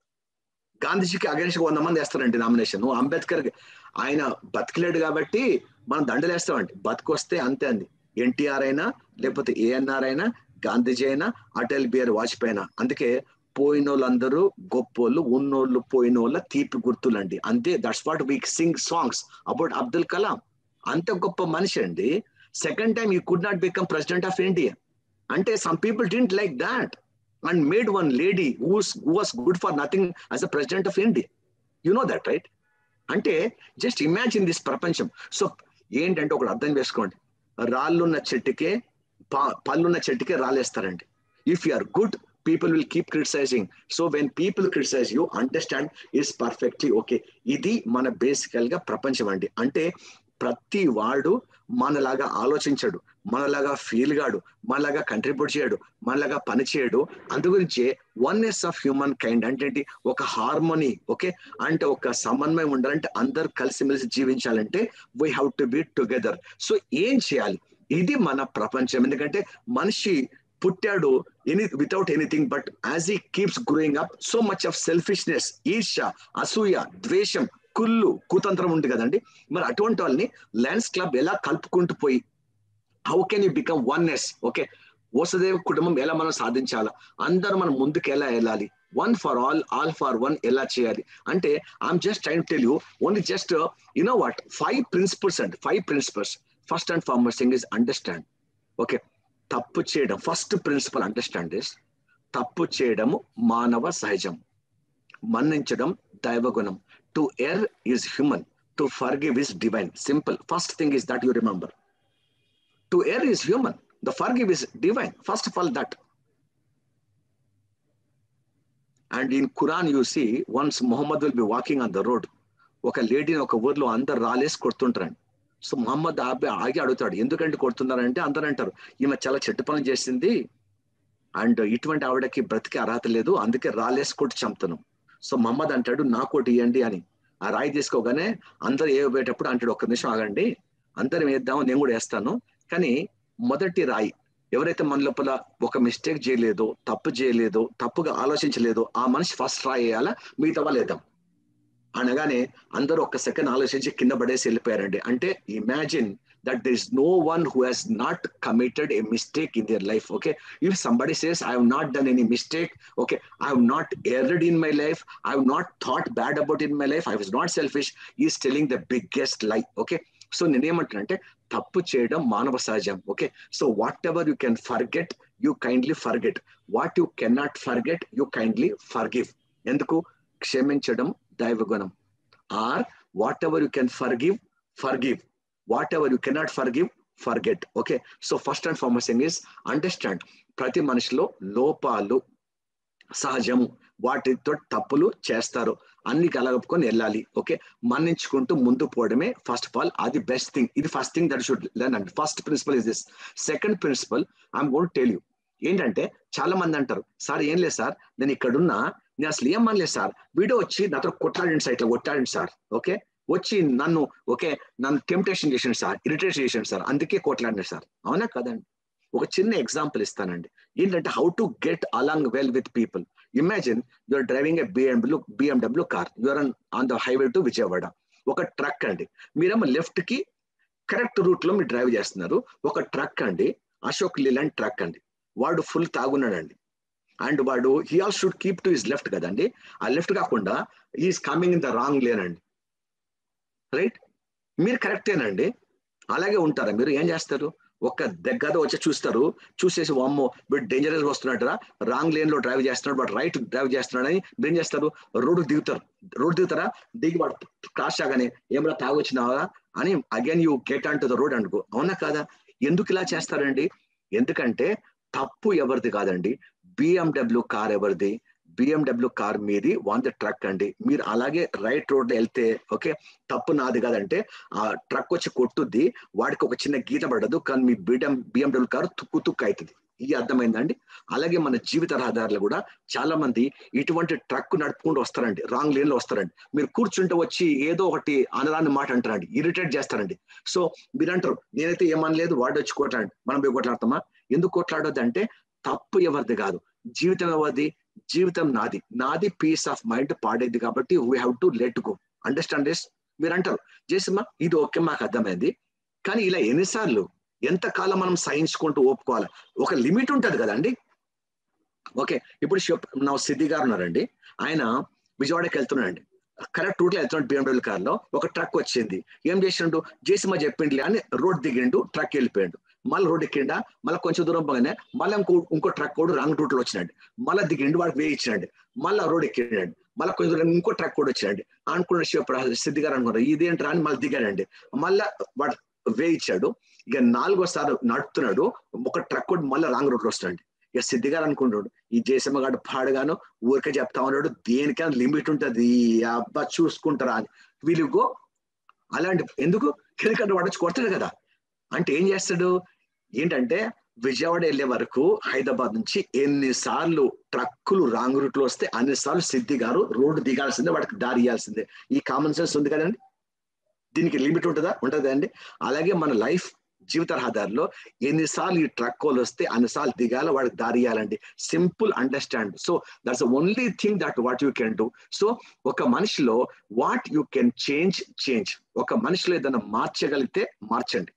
గాంధీజీకి అగేన్స్ట్ వంద మంది వేస్తారండి నామినేషన్ అంబేద్కర్ ఆయన బతికలేడు కాబట్టి మనం దండలేస్తామండి బతికొస్తే అంతే అంది ఎన్టీఆర్ అయినా లేకపోతే ఏఎన్ఆర్ అయినా గాంధీజీ అయినా అటల్ బిహారీ వాజ్పేయి అయినా అందుకే పోయిన వాళ్ళందరూ గొప్పోళ్ళు ఉన్నోళ్ళు పోయిన వాళ్ళ తీపి గుర్తులండి అంతే that's what we sing songs about Abdul Kalam అంత గొప్ప మనిషి అండి second time you could not become president of India అంటే some people didn't like that and made one lady whose was good for nothing as a president of India you know that right అంటే జస్ట్ ఇమాజిన్ దిస్ ప్రపంచం సో ఏంటంటే ఒకటి అర్థం చేసుకోండి రాళ్ళున్న చెట్టుకే పళ్ళున్న చెట్టుకే రాళ్ళేస్తారండి if you are good people will keep criticising so when people criticise you understand is perfectly okay ఇది మన బేసికల్ గా ప్రపంచం అండి అంటే ప్రతి వాడు మనలాగా ఆలోచించడు మనలాగా ఫీల్ గాడు మనలాగా కంట్రిబ్యూట్ చేయడు మనలాగా పని చేయడు అందు గురించే వన్నెస్ ఆఫ్ హ్యూమన్ కైండ్ అంటే ఒక హార్మోనీ ఓకే అంటే ఒక సమన్వయం ఉండాలంటే అందరు కలిసిమెలిసి జీవించాలంటే we have to be together so ఏం చేయాలి ఇది మన ప్రపంచం ఎందుకంటే మనిషి పుట్టాడు any without anything but as he keeps growing up so much of selfishness ఈర్ష అసూయ ద్వేషం కుళ్ళు కుతంత్రం ఉంది కదండి మరి అటువంటి వాళ్ళని ల్యాండ్స్ క్లబ్ ఎలా కలుపుకుంటూ పోయి how can you become oneness okay వసుదేవ కుటుంబం ఎలా మనం సాధించాలా అందరూ మనం ముందుకు ఎలా వెళ్ళాలి one for all all for one ఎలా చేయాలి అంటే I'm just trying tell you only just you know what five principles and five principles first and foremost thing is understand okay తప్పు చేయడం ఫస్ట్ ప్రిన్సిపల్ అండర్స్టాండ్ దిస్ తప్పు చేయడము మానవ సహజం మన్నించడం దైవగుణం to err is human to forgive is divine simple first thing is that you remember to err is human the forgive is divine first of all that and in Quran you see once Mohammed will be walking on the road ఒక లేడీని ఒక ఊర్లో అందరు రాలేసి కొడుతుంటారండి సో మహమ్మద్ ఆబి ఆగి అడుగుతాడు ఎందుకంటే కొడుతున్నారంటే అందరూ అంటారు ఈమె చాలా చెట్టు పనులు చేసింది అండ్ ఇటువంటి ఆవిడకి బ్రతికే అర్హత లేదు అందుకే రాలేసి కొట్టి చంపుతున్నాం సో మహమ్మద్ అంటాడు నా కోటి ఇవ్వండి అని ఆ రాయి తీసుకోగానే అందరు ఏ పోయేటప్పుడు అంటాడు ఒక్క నిమిషం ఆగండి అందరం వేద్దాం నేను కూడా వేస్తాను కానీ మొదటి రాయి ఎవరైతే మన లోపల ఒక మిస్టేక్ చేయలేదో తప్పు చేయలేదో తప్పుగా ఆలోచించలేదో ఆ మనిషి ఫస్ట్ రాయి వేయాలా మిగతా వాళ్ళు వేద్దాం అనగానే అందరూ ఒక్క సెకండ్ ఆలోచించి కింద పడేసి వెళ్ళిపోయారండి అంటే imagine that there is no one who has not committed a mistake in their life. Okay. If somebody says, I have not done any mistake, okay, I have not erred in my life, I have not thought bad about it in my life, I was not selfish, he is telling the biggest lie. Okay. So నేనేమంటానంటే తప్పు చేయడం మానవ సహజం okay so whatever you can forget you kindly forget what you cannot forget you kindly forgive ఎందుకు క్షమించడం దైవగుణం or whatever you can forgive forgive whatever you cannot forgive forget okay so first and foremost thing is understand ప్రతి మనిషిలో లోపాలు సహజము వాటితో తప్పులు చేస్తారు అన్ని కలగపుకొని వెళ్ళాలి ఓకే మన్నించుకుంటూ ముందు పోవడమే ఫస్ట్ ఆఫ్ ఆల్ అది బెస్ట్ థింగ్ ఇది first thing that should learn అండి first principle is this second principle I'm gonna tell you ఏంటంటే చాలా మంది అంటారు సార్ ఏం లేదు సార్ నేను ఇక్కడున్నా నేను అసలు ఏం అనలేదు సార్ వీడియో వచ్చి నాతో కొట్లాడండి సార్ ఇట్లా కొట్లాడండి సార్ ఓకే వచ్చి నన్ను ఓకే నన్ను టెంప్టేషన్ చేసిండు సార్ ఇరిటేషన్ చేసిండు సార్ అందుకే కొట్లాడినాడు సార్ అవునా కదండి ఒక చిన్న ఎగ్జాంపుల్ ఇస్తానండి ఏంటంటే how to get along well with people imagine you're driving a BMW BMW car you're on the highway to Vijayawada ఒక ట్రక్ అండి మీరేమో లెఫ్ట్ కి కరెక్ట్ రూట్ లో మీరు డ్రైవ్ చేస్తున్నారు ఒక ట్రక్ అండి అశోక్ లీలాండ్ ట్రక్ అండి వాడు ఫుల్ తాగున్నాడండి అండ్ వాడు he all should keep to his left కదండి ఆ లెఫ్ట్ కాకుండా is coming in the wrong lane అండి రైట్ మీరు కరెక్టేనండి అలాగే ఉంటారా మీరు ఏం చేస్తారు ఒక్క దగ్గర వచ్చి చూస్తారు చూసేసి వామ్మో వీడు డేంజరస్ వస్తున్నట్టురా రాంగ్ లేన్ లో డ్రైవ్ చేస్తున్నాడు వాడు రైట్ డ్రైవ్ చేస్తున్నాడు అని ఏం చేస్తారు రోడ్డు దిగుతారు రోడ్డు దిగుతారా దిగి వాడు క్రాష్ ఆగానే ఏమరా తాగొచ్చినావా అని again you get on to the road అనుకో అవునా కాదా ఎందుకు ఇలా చేస్తారండి ఎందుకంటే తప్పు ఎవరిది కాదండి బిఎండబ్ల్యూ కార్ ఎవరిది బిఎండబ్ల్యూ కార్ మీది వాన్ ద ట్రక్ అండి మీరు అలాగే రైట్ రోడ్ వెళ్తే ఓకే తప్పు నాది కాదంటే ఆ ట్రక్ వచ్చి కొట్టుద్ది వాడికి ఒక చిన్న గీత పడదు కానీ మీ బిఎం బిఎండబ్ల్యూ కారు తుక్కు తుక్కు అవుతుంది ఇది అర్థమైందండి అలాగే మన జీవిత రహదారులు కూడా చాలా మంది ఇటువంటి ట్రక్ నడుపుకుంటూ వస్తారండి రాంగ్ లేన్ లో వస్తారండి మీరు కూర్చుంటే వచ్చి ఏదో ఒకటి అనరాని మాట అంటారండి ఇరిటేట్ చేస్తారండి సో మీరు అంటారు నేనైతే ఏమనలేదు వాడు వచ్చి కొట్లాడండి మనం పోయి కొట్లాడతామా ఎందుకు కొట్లాడొద్దు అంటే తప్పు ఎవరిది కాదు జీవితం ఎవరిది జీవితం నాది నాది పీస్ ఆఫ్ మైండ్ పాడేది కాబట్టి we have to let go understand this మీరు అంటారు చేసిమా ఇది ఓకే మాకు అర్థమైంది కానీ ఇలా ఎన్నిసార్లు ఎంత కాలం మనం సహించుకుంటూ ఒప్పుకోవాలి ఒక లిమిట్ ఉంటుంది కదండి ఓకే ఇప్పుడు శివ నా సిద్ధి గారు ఉన్నారండి ఆయన విజయవాడకి వెళ్తున్నాడండి కరెక్ట్ రూట్లో వెళ్తున్నాడు బిఎండబ్ల్యూ కార్లో ఒక ట్రక్ వచ్చింది ఏం చేసిండు జేసిమా చెప్పిండ్లే అని రోడ్ దిగిండు ట్రక్ వెళ్ళిపోయాడు మళ్ళీ రోడ్ ఎక్కిండా మళ్ళీ కొంచెం దూరం పోగానే మళ్ళీ ఇంకో ఇంకో ట్రక్ కూడా రాంగ్ రూట్ లో వచ్చినాడు మళ్ళీ దిగిండు వాడికి వేయి ఇచ్చినాడు మళ్ళీ రోడ్ ఎక్కినాడు మళ్ళీ కొంచెం దూరం ఇంకో ట్రక్ కూడా వచ్చినాడు అనుకున్న శివ సిద్ధి గారు అనుకున్నారు ఇదేంట్రా అని మళ్ళీ దిగాడండి మళ్ళీ వాడు వే ఇచ్చాడు ఇక నాలుగోసారి నడుపుతున్నాడు ఒక ట్రక్ కూడా మళ్ళీ రాంగ్ రూట్ లో వస్తున్నాడు ఇక సిద్ధి గారు అనుకుంటాడు ఈ జయసమ్మ గారు పాడుగాను ఊరికే చెప్తా ఉన్నాడు దేనికైనా లిమిట్ ఉంటుంది అబ్బా చూసుకుంటారా అని వీళ్ళుగో అలాంటి ఎందుకు ఎందుకంటే వాడు కొడతాడు కదా అంటే ఏం చేస్తాడు ఏంటంటే విజయవాడ వెళ్ళే వరకు హైదరాబాద్ నుంచి ఎన్నిసార్లు ట్రక్కులు రాంగ్ రూట్ లో వస్తే అన్నిసార్లు సిద్ధి గారు రోడ్డు దిగాల్సిందే వాడికి దారి ఇవ్వాల్సిందే ఈ కామన్ సెన్స్ ఉంది కదండి దీనికి లిమిట్ ఉంటుందా ఉంటుందా అండి అలాగే మన లైఫ్ జీవిత రహదారిలో ఎన్నిసార్లు ఈ ట్రక్ కోల్ వస్తే అన్నిసార్లు దిగాల వాడికి దారి ఇవ్వాలండి simple understand so that's only thing that what you can do so ఒక మనిషిలో what you can change change ఒక మనిషిలో ఏదైనా మార్చగలిగితే మార్చండి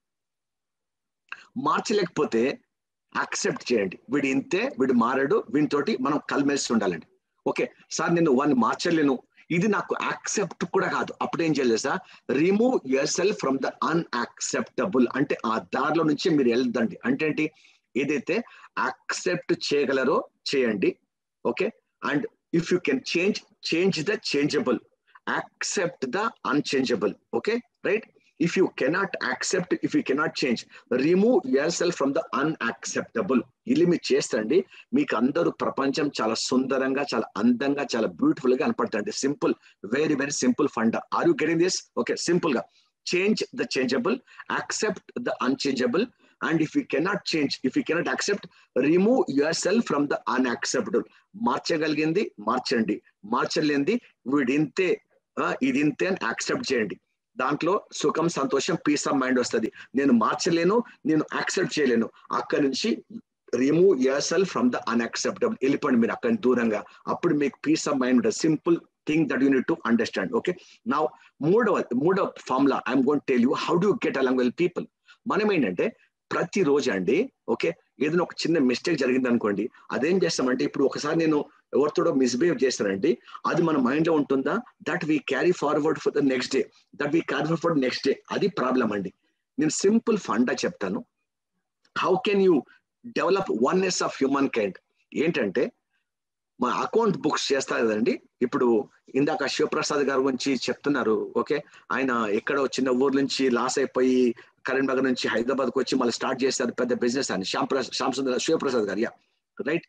మార్చలేకపోతే యాక్సెప్ట్ చేయండి వీడు ఇంతే వీడు మారాడు వీనితోటి మనం కలిమెలిసి ఉండాలండి ఓకే సార్ నేను వాడిని మార్చలేను ఇది నాకు యాక్సెప్ట్ కూడా కాదు అప్పుడు ఏం చేయాలి sir remove yourself from the unacceptable అంటే ఆ దారిలో నుంచి మీరు వెళ్దండి అంటే ఏంటి ఏదైతే యాక్సెప్ట్ చేయగలరో చేయండి okay and if you can change change the changeable accept the unchangeable okay right if you cannot accept if you cannot change remove yourself from the unacceptable ఇది మీరు చేస్తండి మీకు అందరూ ప్రపంచం చాలా సుందరంగా చాలా అందంగా చాలా బ్యూటిఫుల్ గా కనపడుతుంది simple very very simple fund are you getting this okay simple గా change the changeable accept the unchangeable and if you cannot change if you cannot accept remove yourself from the unacceptable మార్చగలిగింది మార్చండి మార్చలేంది వీడింతే ఇది ఇంతే అని యాక్సెప్ట్ చేయండి దాంట్లో సుఖం సంతోషం పీస్ ఆఫ్ మైండ్ వస్తుంది నేను మార్చలేను నేను యాక్సెప్ట్ చేయలేను అక్కడి నుంచి remove yourself from the unacceptable వెళ్ళిపోండి మీరు అక్కడి దూరంగా అప్పుడు మీకు పీస్ ఆఫ్ మైండ్ ఉంటుంది simple thing that you need to understand okay నా మూడవ మూడవ formula I'm gonna tell you how do get along well people మనం ఏంటంటే ప్రతిరోజు అండి ఓకే ఏదైనా ఒక చిన్న మిస్టేక్ జరిగింది అనుకోండి అదేం చేస్తామంటే ఇప్పుడు ఒకసారి నేను ఎవరితోడో మిస్బిహేవ్ చేస్తానండి అది మన మైండ్ లో ఉంటుందా that we carry forward for the next day that we carry for next day అది ప్రాబ్లం అండి నేను సింపుల్ ఫండా చెప్తాను how can you develop oneness of humankind ఏంటంటే మా అకౌంట్ బుక్స్ చేస్తారు కదండి ఇప్పుడు ఇందాక శివప్రసాద్ గారి గురించి చెప్తున్నారు ఓకే ఆయన ఎక్కడో చిన్న ఊరు నుంచి లాస్ అయిపోయి కరీంనగర్ నుంచి హైదరాబాద్కి వచ్చి మళ్ళీ స్టార్ట్ చేస్తారు పెద్ద బిజినెస్ అని శ్యామ్ శ్యామ్ సుందర్ శివప్రసాద్ గారు యా రైట్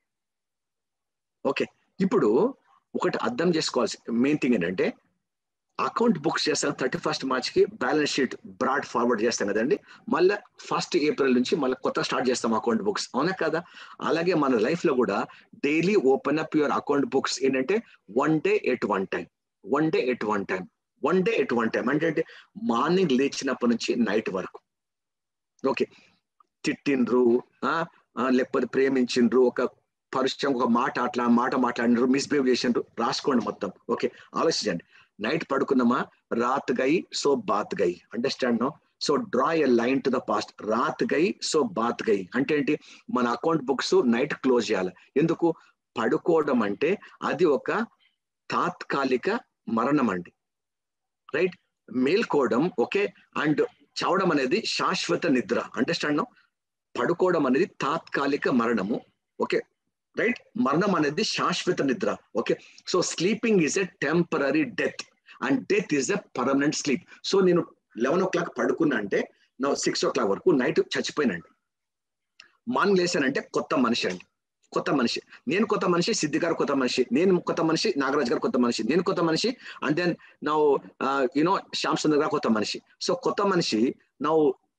ఓకే ఇప్పుడు ఒకటి అర్థం చేసుకోవాల్సి మెయిన్ థింగ్ ఏంటంటే అకౌంట్ బుక్స్ చేస్తాం థర్టీ ఫస్ట్ మార్చ్కి బ్యాలెన్స్ షీట్ బ్రాడ్ ఫార్వర్డ్ చేస్తాం కదండి మళ్ళీ ఫస్ట్ ఏప్రిల్ నుంచి మళ్ళీ కొత్త స్టార్ట్ చేస్తాం అకౌంట్ బుక్స్ అవునా కదా అలాగే మన లైఫ్ లో కూడా daily open up your account books ఏంటంటే one day at one time one day at one time one day at one time అంటే మార్నింగ్ లేచినప్పటి నుంచి నైట్ వరకు ఓకే తిట్టిండ్రు లేకపోతే ప్రేమించిండ్రు ఒక పరిచయం ఒక మాట అట్లా మాట మాట్లాడినారు మిస్బిహేవ్ చేసిండ్రు రాసుకోండి మొత్తం ఓకే ఆలోచించండి నైట్ పడుకున్నామా రాత్ గై సో బాత్ గై understand no so draw a line to the past రాత్ గై సో బాత్ గై అంటే ఏంటి మన అకౌంట్ బుక్స్ నైట్ క్లోజ్ చేయాలి ఎందుకు పడుకోవడం అంటే అది ఒక తాత్కాలిక మరణం అండి రైట్ మేల్కోవడం ఓకే అండ్ చావడం అనేది శాశ్వత నిద్ర అండర్స్టాండ్ పడుకోవడం అనేది తాత్కాలిక మరణము ఓకే రైట్ మరణం అనేది శాశ్వత నిద్ర okay so sleeping is a temporary death and death is a permanent sleep so నేను లెవెన్ ఓ క్లాక్ పడుకున్నా అంటే నా సిక్స్ ఓ క్లాక్ వరకు నైట్ చచ్చిపోయినండి మార్నింగ్ లేసానంటే కొత్త మనిషి అండి కొత్త మనిషి నేను కొత్త మనిషి సిద్ధి గారు కొత్త మనిషి నేను కొత్త మనిషి నాగరాజ్ గారు కొత్త మనిషి నేను కొత్త మనిషి అండ్ దెన్ నా యునో శ్యామ్ సుందర్ గారు కొత్త మనిషి సో కొత్త మనిషి నా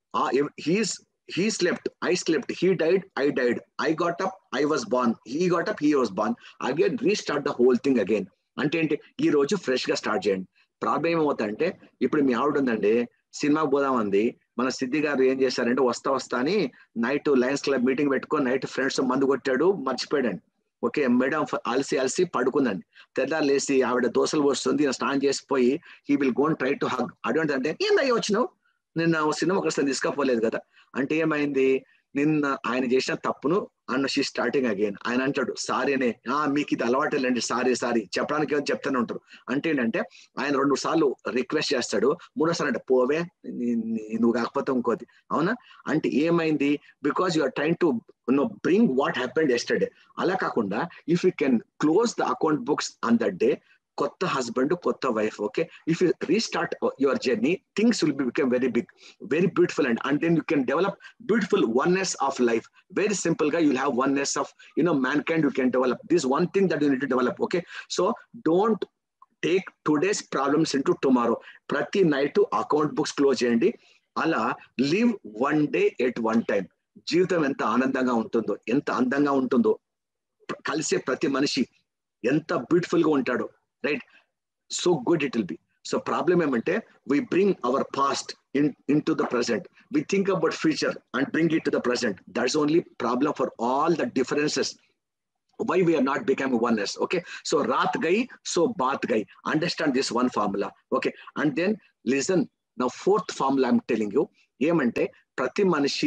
he's he slept i slept he died i died i got up i was born he got up he was born again restart the whole thing again అంటే ఏంటి ఈ రోజు ఫ్రెష్ గా స్టార్ట్ చేయండి ప్రాబ్లం ఏమవుతుందంటే ఇప్పుడు మీ ఆవిడ ఉందండి సినిమాకి పోదామంది మన సిద్ధి గారు ఏం చేశారంటే వస్తా వస్తా అని నైట్ లయన్స్ క్లబ్ మీటింగ్ పెట్టుకొని నైట్ ఫ్రెండ్స్ మందు కొట్టాడు మర్చిపోయాడండి ఓకే మేడం అలసి అలసి పడుకుందండి తెల్లారు లేసి ఆవిడ దోశలు పోస్తుంది స్నానం చేసిపోయి he will gonna try to hug అటువంటి అంటే ఏందయ్య వచ్చినావు నిన్న సినిమా ఒకసారి తీసుకపోలేదు కదా అంటే ఏమైంది నిన్న ఆయన చేసిన తప్పును అన్న షీ స్టార్టింగ్ అగైన్ ఆయన అంటాడు సారీనే ఆ మీకు ఇది అలవాటు లేండి సారీ సారీ చెప్పడానికి ఏదో చెప్తూనే ఉంటారు అంటే ఏంటంటే ఆయన రెండు సార్లు రిక్వెస్ట్ చేస్తాడు మూడోసారి అంటే పోవే నువ్వు కాకపోతే ఇంకోటి అవునా అంటే ఏమైంది because you are trying to know bring what happened yesterday అలా కాకుండా if you can close the account books on that day కొత్త హస్బెండ్ కొత్త wife okay if you restart your journey things will be become very big very beautiful and and then you can develop beautiful oneness of life very simple గా you'll have oneness of you know mankind you can develop this one thing that you need to develop okay so don't take today's problems into tomorrow ప్రతి నైట్ అకౌంట్ బుక్స్ క్లోజ్ చేయండి అలా live one day at one time జీవితం ఎంత ఆనందంగా ఉంటుందో ఎంత అందంగా ఉంటుందో కలిసే ప్రతి మనిషి ఎంత బ్యూటిఫుల్ గా ఉంటాడో right so good it will be so problem ఏమంటే we bring our past in into the present we think about future and bring it to the present that's only problem for all the differences why we are not becoming oneness okay so raat gai so baat gai understand this one formula okay and then listen now fourth formula i'm telling you ఏమంటే ప్రతి మనిషి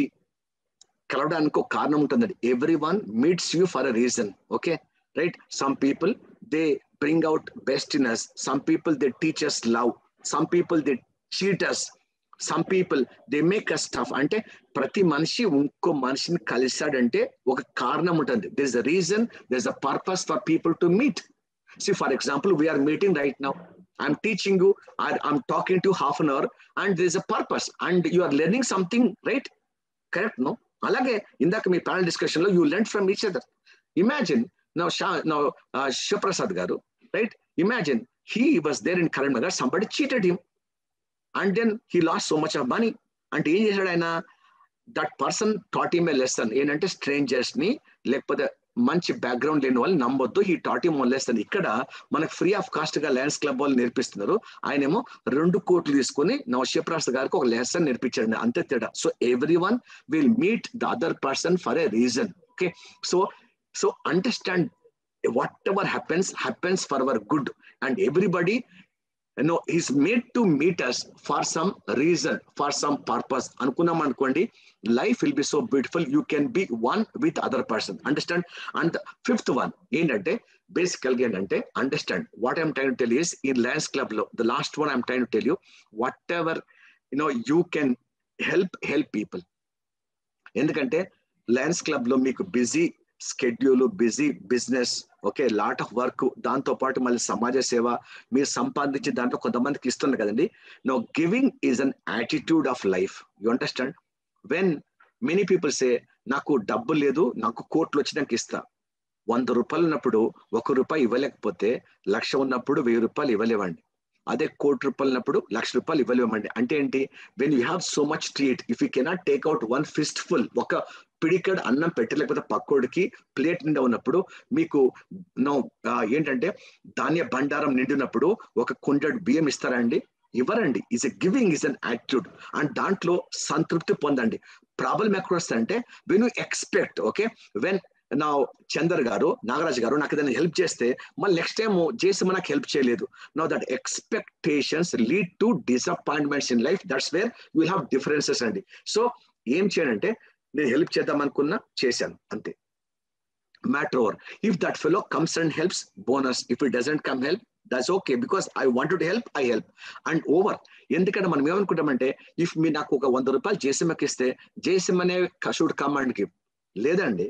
కలవడానికి ఒక కారణం ఉంటుంది everyone meets you for a reason okay right some people they bring out best in us some people they teachers love some people they cheaters some people they make a stuff అంటే ప్రతి మనిషి ఇంకో మనిషిని కలిశాడంటే ఒక కారణం ఉంటుంది there is a reason there is a purpose for people to meet see for example we are meeting right now I'm teaching you I'm talking to half an hour and there is a purpose and you are learning something right correct no అలాగే ఇందాక మీ ప్యానల్ డిస్కషన్ లో you learn from each other imagine now షా నౌ శివప్రసాద్ గారు right imagine he was there in Karimnagar somebody cheated him and then he lost so much of money అంటే ఏం చేశాడు ఆయన that person taught him a lesson ఏంటంటే స్ట్రేంజర్స్ ని లేకపోతే మంచి బ్యాక్గ్రౌండ్ లేని వాళ్ళు నమ్మొద్దు ఈ టాట్ ఈమ్ లెసన్ ఇక్కడ మనకు ఫ్రీ ఆఫ్ కాస్ట్ గా లయన్స్ క్లబ్ వాళ్ళు నేర్పిస్తున్నారు ఆయనేమో రెండు కోట్లు తీసుకుని నవశివప్రసాద్ గారికి ఒక లెసన్ నేర్పించాడు అంతే తేడా so everyone will meet the other person for a reason okay so so understand whatever happens happens for our good and everybody no is made to meet us for some reason for some purpose అనుకున్నాం అనుకోండి life will be so beautiful you can be one with other person understand and fifth one ఏంటంటే బేసికల్గా ఏంటంటే understand what I'm trying tell is in Lions club లో the last one I'm trying tell you whatever you know you can help help people ఎందుకంటే లయన్స్ క్లబ్ లో మీకు busy schedule busy business okay lot of work దాంతో పాటు మళ్ళీ సమాజ సేవ మీరు సంపాదించి దాంట్లో కొంతమందికి ఇస్తున్నారు కదండి no giving is an attitude of life you understand when many people say నాకు డబ్బు లేదు నాకు కోట్లు వచ్చినాక ఇస్తా వంద రూపాయలు ఉన్నప్పుడు ఒక రూపాయి ఇవ్వలేకపోతే లక్ష ఉన్నప్పుడు వెయ్యి రూపాయలు ఇవ్వలేవండి అదే కోటి రూపాయలు ఉన్నప్పుడు లక్ష రూపాయలు ఇవ్వలేమండి అంటే ఏంటి when you have so much treat if you cannot take out one fistful ఒక పిడికడ్ అన్నం పెట్టలేకపోతే పక్కోడికి ప్లేట్ నిండా ఉన్నప్పుడు మీకు నో ఏంటంటే ధాన్య బండారం నిండినప్పుడు ఒక కుండెడు బియ్యం ఇస్తారా అండి ఇవ్వరండి is a giving is an attitude and దాంట్లో సంతృప్తి పొందండి ప్రాబ్లం ఎక్కడ వస్తుందంటే when you expect okay when నా చందర్ గారు నాగరాజ్ గారు నాకు ఏదైనా హెల్ప్ చేస్తే మళ్ళీ నెక్స్ట్ టైం చేసి నాకు హెల్ప్ చేయలేదు no that expectations lead to disappointments in life that's where you have differences అండి సో ఏం చేయాలంటే నేను హెల్ప్ చేద్దాం అనుకున్నా చేశాను అంతే matter over if that fellow comes and helps bonus if it doesn't come help that's okay because I want to help I help and over ఎందుకంటే మనం ఏమనుకుంటామంటే ఇఫ్ మీ నాకు ఒక వంద రూపాయలు జేసీఎంకి ఇస్తే జేసీఎం అనే కషుడ్ కమాండ్ కి లేదండి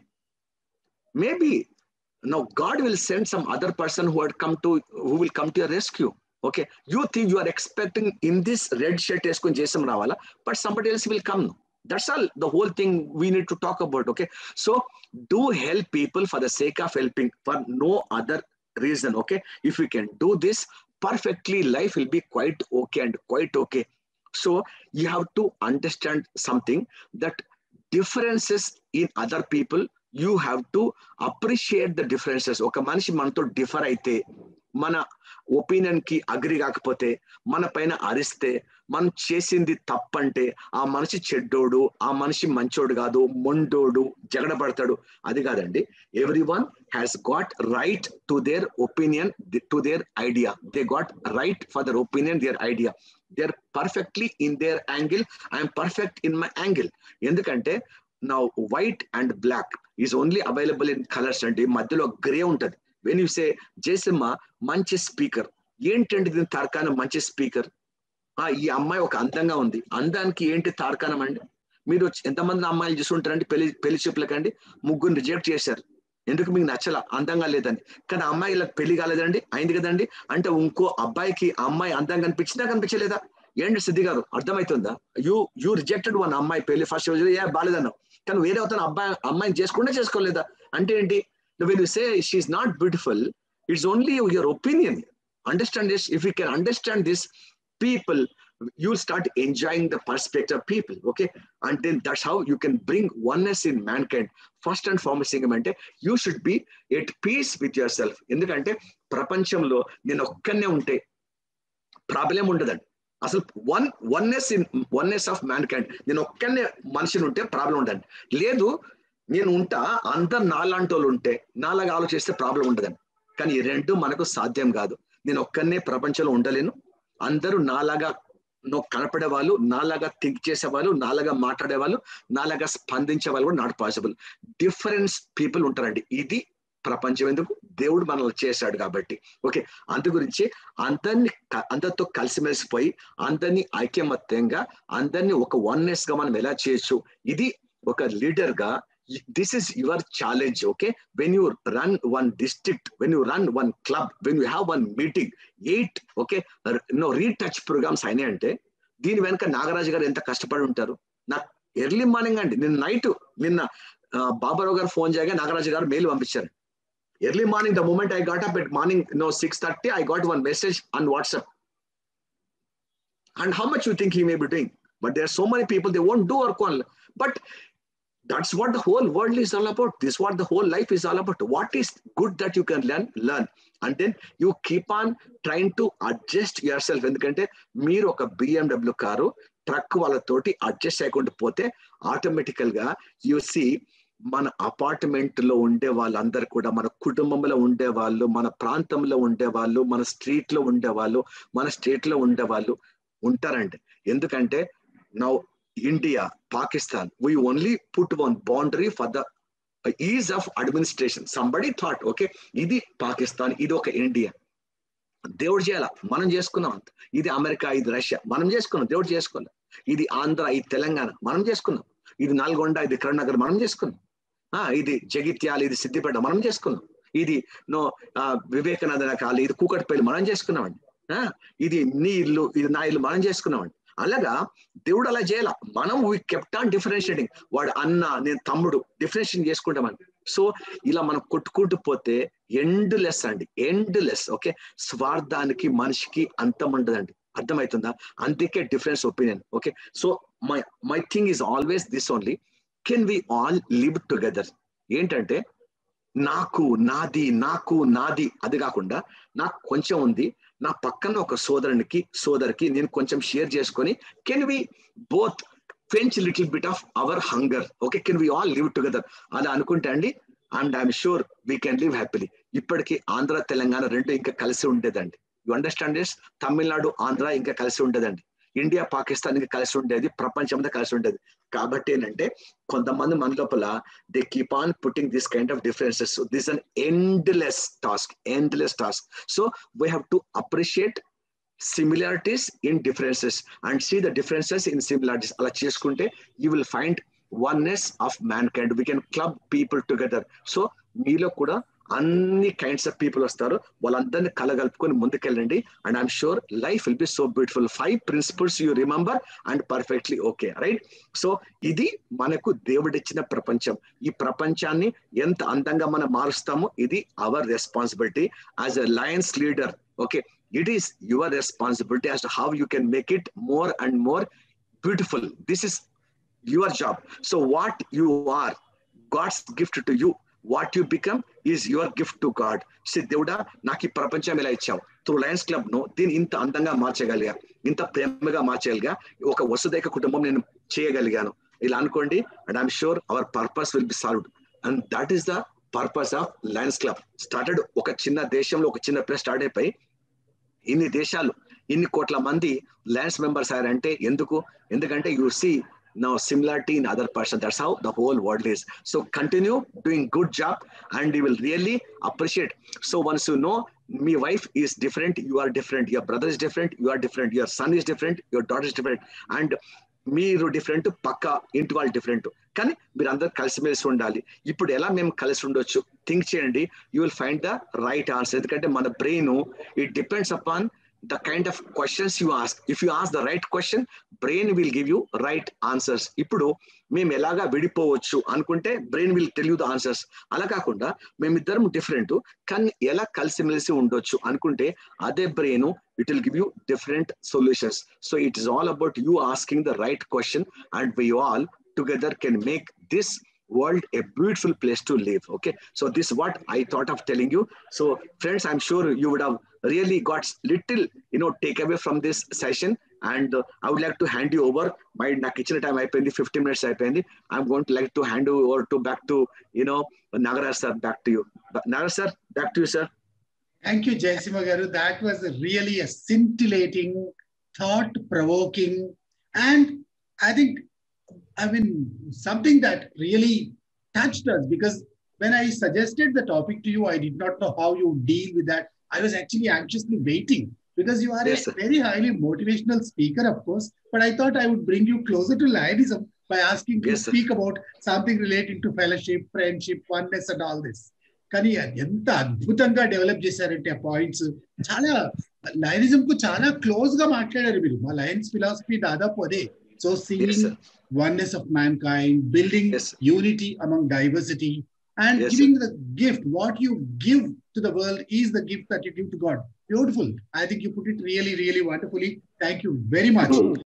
maybe no God will send some other person who had come to who will come to your rescue okay you think you are expecting in this red shirt వేసుకొని చేసాం రావాలా but somebody else will come that's all the whole thing we need to talk about okay so do help people for the sake of helping for no other reason okay if we can do this perfectly life will be quite okay and quite okay so you have to understand something that differences in other people you have to appreciate the differences ఒక మనిషి మనతో డిఫర్ అయితే మన ఒపీనియన్ కి అగ్రి కాకపోతే మన పైన అరిస్తే మనం చేసింది తప్పంటే ఆ మనిషి చెడ్డోడు ఆ మనిషి మంచోడు కాదు మొండోడు జగడపడతాడు అది కాదండి everyone has got right to their opinion to their idea they got right for their opinion their idea they're perfectly in their angle I'm perfect in my angle ఎందుకంటే నా white and black is only available in colours అండి మధ్యలో గ్రే ఉంటుంది వెన్ యూ సే జయసింహ మంచి స్పీకర్ ఏంటంటే దీని తార్కాణం మంచి స్పీకర్ ఆ ఈ అమ్మాయి ఒక అందంగా ఉంది అందానికి ఏంటి తార్కాణం అండి మీరు ఎంతమంది అమ్మాయిలు చూసుంటారండి పెళ్లి పెళ్లి చూపులకండి ముగ్గురు రిజెక్ట్ చేశారు ఎందుకు మీకు నచ్చల అందంగా లేదని కానీ అమ్మాయిలకు పెళ్లి కాలేదండి అయింది కదండి అంటే ఇంకో అబ్బాయికి అమ్మాయి అందంగా కనిపించిందా కనిపించలేదా ఏంటి సిద్ధి గారు అర్థమవుతుందా యూ యూ రిజెక్టెడ్ వన్ అమ్మాయి పెళ్లి ఫస్ట్ రోజు ఏ బాలేదన్నావు కానీ వేరే అవుతాను అబ్బాయి అమ్మాయిని చేసుకుంటే చేసుకోలేదా అంటే ఏంటి when you say she's not beautiful, it's only your opinion. Understand this? If you can understand this, people, you'll start enjoying the perspective of people. Okay. And then that's how you can bring oneness in mankind. First and foremost, ఏమంటే you should be at peace with yourself. ఎందుకంటే ప్రపంచంలో నేను ఒక్కనే ఉంటే ప్రాబ్లం ఉండదండి అసలు one oneness in oneness of mankind నేను ఒక్కనే మనిషిని ఉంటే ప్రాబ్లం ఉండదు లేదు నేను ఉంటా అందరు నాలాంటి వాళ్ళు ఉంటే నాలాగా ఆలోచిస్తే ప్రాబ్లం ఉండదని కానీ ఈ రెండు మనకు సాధ్యం కాదు నేను ఒక్కనే ప్రపంచంలో ఉండలేను అందరూ నాలాగా నో కనపడే వాళ్ళు నాలాగా థింక్ చేసే వాళ్ళు నాలాగా మాట్లాడే వాళ్ళు నాలాగా స్పందించే వాళ్ళు కూడా నాట్ పాసిబుల్ డిఫరెన్స్ పీపుల్ ఉంటారండి ఇది ప్రపంచం ఎందుకు దేవుడు మనల్ని చేశాడు కాబట్టి ఓకే అందు గురించి అందరిని అందరితో కలిసిమెలిసిపోయి అందరినీ ఐక్యమత్యంగా అందరినీ ఒక వన్నెస్ గా మనం ఎలా చేయొచ్చు ఇది ఒక లీడర్ గా this is your challenge okay when you run one district when you run one club when you have one meeting eight okay no retouch programmes అయినాయి అంటే దీని వెనక నాగరాజు గారు ఎంత కష్టపడి ఉంటారు నాకు ఎర్లీ మార్నింగ్ అండి నిన్న నైట్ నిన్న బాబారావు గారు ఫోన్ చేయగా నాగరాజు గారు మెయిల్ పంపించారు early morning the moment I got up at morning no six thirty I got one message on WhatsApp and how much you think he may be doing but there so many people they won't do work on but that's what the whole world is all about this is what the whole life is all about what is good that you can learn learn and then you keep on trying to adjust yourself ఎందుకంటే మీరు ఒక బిఎండబ్ల్యూ కారు ట్రక్ వాళ్ళతోటి అడ్జస్ట్ చేయకుండా పోతే ఆటోమేటికల్ గా యు సి మన అపార్ట్మెంట్ లో ఉండే వాళ్ళందరూ కూడా మన కుటుంబంలో ఉండే వాళ్ళు మన ప్రాంతంలో ఉండే వాళ్ళు మన స్ట్రీట్ లో ఉండే వాళ్ళు మన స్టేట్ లో ఉండే వాళ్ళు ఉంటారండి ఎందుకంటే now India Pakistan we only put one boundary for the ease of administration somebody thought okay ఇది పాకిస్తాన్ ఇది ఒక ఇండియా దేవుడు చేయాల మనం చేసుకున్నాం అంత ఇది అమెరికా ఇది రష్యా మనం చేసుకున్నాం దేవుడు చేసుకోవాలి ఇది ఆంధ్ర ఇది తెలంగాణ మనం చేసుకున్నాం ఇది నల్గొండ ఇది కరీంనగర్ మనం చేసుకున్నాం ఆ ఇది జగిత్యాల ఇది సిద్దిపేట మనం చేసుకున్నాం ఇది నో వివేకానంద కాలు ఇది కూకట్పల్లి మనం చేసుకున్నామండి ఇది నీ ఇల్లు ఇది నా ఇల్లు మనం చేసుకున్నామండి అలాగా దేవుడు అలా చేయాల మనం వీ కెప్ట్ ఆన్ డిఫరెన్షియేటింగ్ వాడు అన్న నేను తమ్ముడు డిఫరెన్షియేట్ చేసుకుంటామని సో ఇలా మనం కొట్టుకుంటూ పోతే ఎండ్ లెస్ అండి ఎండ్ లెస్ ఓకే స్వార్థానికి మనిషికి అంతం ఉండదండి అర్థమవుతుందా అందుకే difference opinion okay so my my thing is always this only can we all live together ఏంటంటే నాకు నాది నాకు నాది అది కాకుండా నాకు కొంచెం ఉంది నా పక్కన ఒక సోదరునికి సోదరికి నేను కొంచెం షేర్ చేసుకొని can we both pinch little bit of our hunger okay can we all live together అలా అనుకుంటే అండి and I'm sure we can live happily ఇప్పటికీ ఆంధ్ర తెలంగాణ రెండు ఇంకా కలిసి ఉండేదండి you understand this Tamil Nadu Andhra ఇంకా కలిసి ఉండేదండి ఇండియా పాకిస్తాన్ ఇంకా కలిసి ఉండేది ప్రపంచంతో కలిసి ఉండేది కాబట్టి ఏంటంటే కొంతమంది మన లోపల they keep on putting this kind of differences this an endless task endless task so we have to appreciate similarities in differences and see the differences in similarities అలా చేసుకుంటే you will find oneness of mankind we can club people together so మీలో కూడా అన్ని కైండ్స్ ఆఫ్ పీపుల్ వస్తారు వాళ్ళందరినీ కలగలుపుకొని ముందుకెళ్ళండి and I'm sure life will be so beautiful five principles you remember and perfectly okay right so ఇది మనకు దేవుడిచ్చిన ప్రపంచం ఈ ప్రపంచాన్ని ఎంత అందంగా మనం మారుస్తామో ఇది our responsibility as a Lions leader okay it is your responsibility as to how you can make it more and more beautiful this is your job so what you are god's gift to you what you become is your gift to God see దేవుడా నాకు ఈ ప్రపంచం ఇలా ఇచ్చావు త్రూ లయన్స్ క్లబ్ ను దీన్ని ఇంత అందంగా మార్చగలిగా ఇంత ప్రేమగా మార్చగలిగా ఒక వసుదైక కుటుంబం నేను చేయగలిగాను ఇలా అనుకోండి and I'm sure our purpose will be solved and that is the purpose of Lions Club started ఒక చిన్న దేశంలో ఒక చిన్న ప్లేస్ స్టార్ట్ అయిపోయి ఇన్ని దేశాలు ఇన్ని కోట్ల మంది లయన్స్ మెంబర్స్ అయ్యారంటే ఎందుకు ఎందుకంటే you see now similarity in other person that's how the whole world is so continue doing good job and you will really appreciate so once you know my wife is different you are different your brother is different you are different your son is different your daughter is different and మీరు డిఫరెంట్ పక్క ఇంటి వాళ్ళు డిఫరెంట్ కానీ మీరు అందరు కలిసిమెలిసి ఉండాలి ఇప్పుడు ఎలా మేము కలిసి ఉండొచ్చు థింక్ చేయండి you will find the right answer ఎందుకంటే మన brain it depends upon the kind of questions you ask if you ask the right question brain will give you right answers ఇప్పుడు మేము ఎలాగా విడిపోవచ్చు అనుకుంటే brain will tell you the answers అలా కాకుండా మేమిద్దరం డిఫరెంట్ కానీ ఎలా కలిసిమెలిసి ఉండొచ్చు అనుకుంటే అదే brain it will give you different solutions so it is all about you asking the right question and we all together can make this world a beautiful place to live okay so this is what i thought of telling you so friends i'm sure you would have really got little you know take away from this session and I would like to hand you over my నాకు ఇచ్చిన టైం అయిపోయింది ఫిఫ్టీ మినిట్స్ అయిపోయింది I'm going to like to hand over to back to you know Nagaraj sir back to you Nagaraj sir back to you sir Thank you, Jaisima Garu. That was a really a scintillating, thought-provoking, and I think, I mean, something that really touched us because when I suggested the topic to you, I did not know how you deal with that. I was actually anxiously waiting because you are Yes, a sir. very highly motivational speaker, of course. But I thought I would bring you closer to Lionism by asking you Yes, to sir. speak about something relating to fellowship, friendship, oneness, and all this. కానీ ఎంత అద్భుతంగా డెవలప్ చేశారంటే ఆ పాయింట్స్ చాలా లయనిజం కు చాలా క్లోజ్ గా మాట్లాడారు మీరు మా లయన్స్ ఫిలాసఫీ దాదాపు అదే so Yes, seeing sir. oneness of mankind, building Yes. unity among diversity, and Yes, giving the gift. What you give to the world is the gift that you give to God. Beautiful. I think you put it really, really wonderfully. Thank you very much.